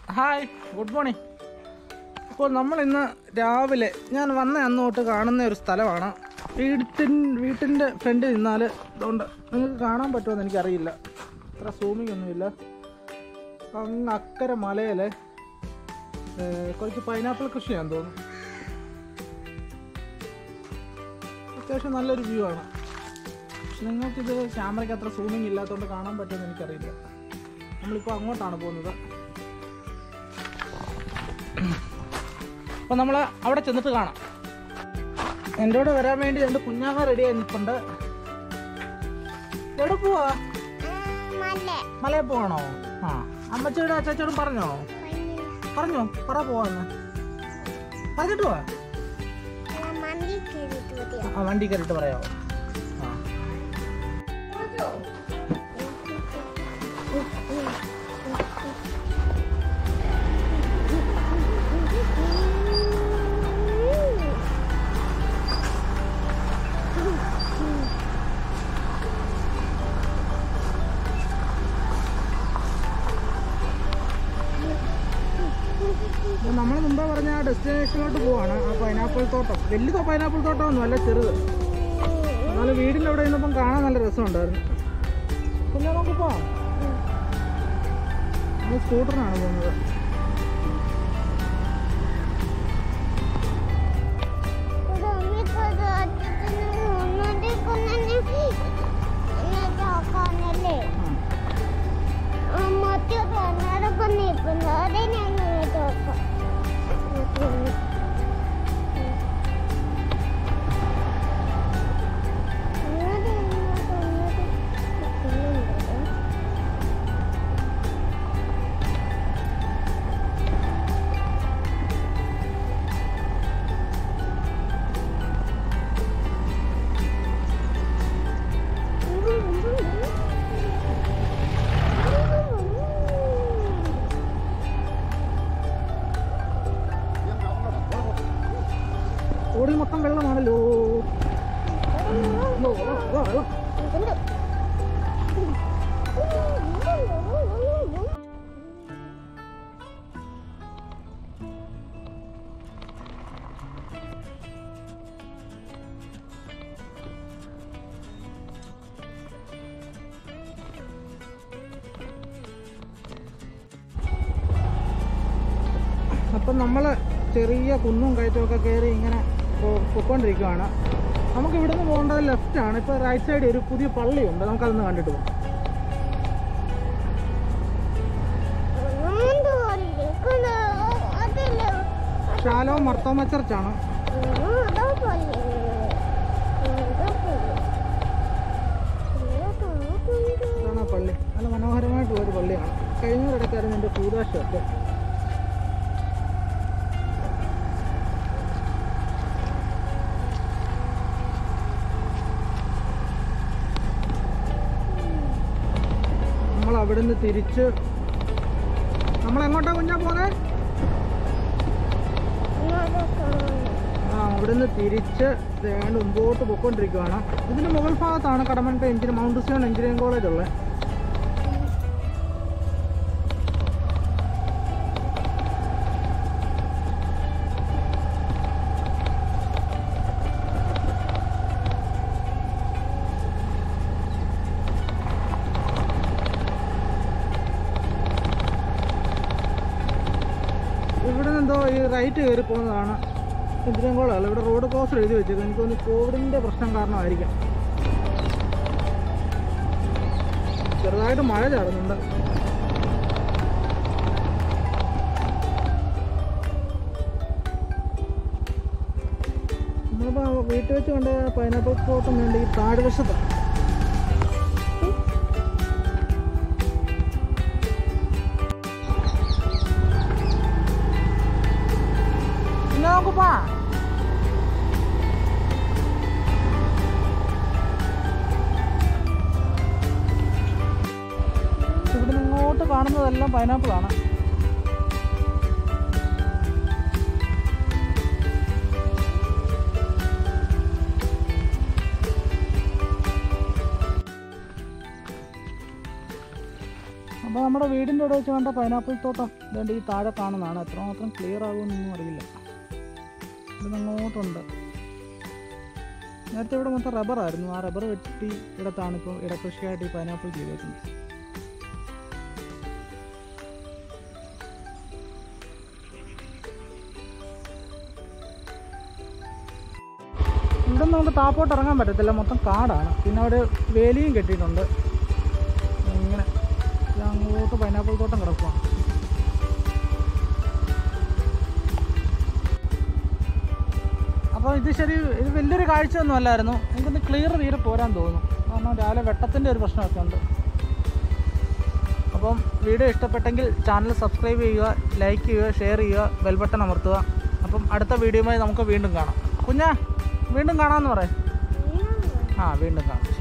Hi good morning അപ്പോൾ നമ്മൾ ഇന്ന് രാവിലെ ഞാൻ വന്ന അന്ന് തൊട്ട് കാണുന്ന ഒരു സ്ഥലമാണ് വീട്ടിൻ വീട്ടിൻ്റെ ഫ്രണ്ടിൽ നിന്നാൽ അതുകൊണ്ട് നിങ്ങൾക്ക് കാണാൻ പറ്റുമെന്ന് എനിക്കറിയില്ല അത്ര സൂമിങ് ഒന്നുമില്ല അങ്ങ് അക്കരെ മലയിലെ ഏർ, കുറച്ച് പൈനാപ്പിൾ കൃഷിയാന്ന് തോന്നുന്നു അത്യാവശ്യം നല്ലൊരു വ്യൂ ആണ് പക്ഷെ നിങ്ങൾക്കിത് ക്യാമറയ്ക്ക് അത്ര സൂമിങ് ഇല്ലാത്തതുകൊണ്ട് കാണാൻ പറ്റുമെന്ന് എനിക്കറിയില്ല നമ്മളിപ്പോൾ അങ്ങോട്ടാണ് പോകുന്നത് അപ്പോൾ നമ്മൾ അവിടെ ചെന്നിട്ട് കാണാം എൻ്റെ കൂടെ വരാൻ വേണ്ടി രണ്ട് കുഞ്ഞാങ്ങ റെഡി ആയി നിൽപ്പുണ്ട് എവിടെ പോവാ മലയിൽ പോവാണോ ആ അമ്മച്ചിയുടെ അച്ചാച്ചോടും പറഞ്ഞോ പറഞ്ഞോ പറ പോവാന്ന് പറഞ്ഞിട്ട് പോവാ ആ വണ്ടി കയറിയിട്ട് പറയാമോ ആ നമ്മൾ മുമ്പേ പറഞ്ഞ ആ ഡെസ്റ്റിനേഷനിലോട്ട് പോവാണ് ആ പൈനാപ്പിൾ തോട്ടം വലിയ പൈനാപ്പിൾ തോട്ടമൊന്നും അല്ല ചെറുത് എന്നാലും വീടിൻ്റെ അവിടെ നിന്നപ്പം കാണാൻ നല്ല രസമുണ്ടായിരുന്നു പിന്നെ നമുക്ക് പോവാം നമ്മൾ സ്കൂട്ടറിനാണ് പോകുന്നത് ആ മറ്റേ കണ്ണാടൊപ്പം നിൽക്കുന്നു അതെ ഞാൻ നോക്കാം അങ്ങോട്ട് ഇങ്ങോട്ട് അങ്ങോട്ട് നിൽക്കുന്നുണ്ടോ റോഡിൽ മൊത്തം വെള്ളമാണല്ലോ ഓ, ഓ, ഓ, ഓ. അപ്പം നമ്മൾ ചെറിയ കുന്നും കയറ്റമൊക്കെ കയറി ഇങ്ങനെ പോ- പൊയ്ക്കൊണ്ടിരിക്കുവാണ് നമുക്ക് ഇവിടുന്ന് പോകേണ്ടത് ലെഫ്റ്റ് ആണ് ഇപ്പോൾ റൈറ്റ് സൈഡിൽ ഒരു പുതിയ പള്ളിയുണ്ട് നമുക്കതൊന്ന് കണ്ടിട്ട് പോകാം ഷാലോ മർത്തോമ ചർച്ചാണ് ഇതാണ് ആ പള്ളി നല്ല മനോഹരമായിട്ടുള്ള ഒരു പള്ളിയാണ് കഴിഞ്ഞവരിടക്കായിരുന്നു എൻ്റെ കൂതാശൊക്കെ നമ്മൾ അവിടുന്ന് തിരിച്ച് നമ്മൾ എങ്ങോട്ടാ കുഞ്ഞാ പോന്നെ ആ അവിടുന്ന് തിരിച്ച് വേണ്ട മുമ്പോട്ട് പൊയ്ക്കൊണ്ടിരിക്കുകയാണ് ഇതിന്റെ മുകൾ ഭാഗത്താണ് കടമൻക എഞ്ചിന് മൗണ്ട് സിയോൺ എഞ്ചിനീയറിംഗ് കോളേജ് ഉള്ളത് ഇവിടെ എന്തോ ഈ റൈറ്റ് കയറി പോകുന്നതാണ് എഞ്ചിനീയറിംഗ് കോളേജ് ഇവിടെ റോഡ് ക്രോസ് എഴുതി വെച്ചത് എനിക്ക് തോന്നുന്നു കോവിഡിന്റെ പ്രശ്നം കാരണമായിരിക്കാം ചെറുതായിട്ട് മഴ ചാടുന്നുണ്ട് നമ്മളിപ്പോൾ വീട്ടിൽ വെച്ച് കണ്ട പൈനാപ്പിൾ തോട്ടം വേണ്ട ഈ താഴ്വശത്ത് പിന്നെ നമുക്ക് പോവാം ഇവിടെ ഇങ്ങോട്ട് കാണുന്നതെല്ലാം പൈനാപ്പിൾ ആണ് അപ്പോൾ നമ്മുടെ വീടിൻ്റെ ഇവിടെ വെച്ച് കണ്ട പൈനാപ്പിൾ തോട്ടം ഇതുകൊണ്ട് ഈ താഴെ കാണുന്നതാണ് എത്രമാത്രം ക്ലിയർ ആകുമെന്നൊന്നും അറിയില്ല ഇത് അങ്ങോട്ടുണ്ട് നേരത്തെ ഇവിടെ മൊത്തം റബ്ബറായിരുന്നു ആ റബ്ബർ വെട്ടി ഇടത്താണ് ഇപ്പോൾ ഇടകൃഷിയായിട്ട് ഈ പൈനാപ്പിൾ ചെയ്തേക്കുന്നത് ഇവിടെ നമുക്ക് താപ്പോട്ട് ഇറങ്ങാൻ പറ്റത്തില്ല മൊത്തം കാടാണ് പിന്നെ അവിടെ വേലിയും കെട്ടിയിട്ടുണ്ട് ഇങ്ങനെ ഇത് അങ്ങോട്ട് പൈനാപ്പിൾ തോട്ടം കിടക്കുവാണ് അപ്പോൾ ഇത് ശരി ഇത് വലിയൊരു കാഴ്ചയൊന്നും അല്ലായിരുന്നു എനിക്കൊന്ന് ക്ലിയർ തീരെ പോരാൻ തോന്നുന്നു കാരണം രാവിലെ വെട്ടത്തിൻ്റെ ഒരു പ്രശ്നമൊക്കെ ഉണ്ട് അപ്പം വീഡിയോ ഇഷ്ടപ്പെട്ടെങ്കിൽ ചാനൽ സബ്സ്ക്രൈബ് ചെയ്യുക ലൈക്ക് ചെയ്യുക ഷെയർ ചെയ്യുക ബെൽ ബട്ടൺ അമർത്തുക അപ്പം അടുത്ത വീഡിയോയുമായി നമുക്ക് വീണ്ടും കാണാം കുഞ്ഞാ വീണ്ടും കാണാമെന്ന് പറയാം ആ വീണ്ടും കാണാം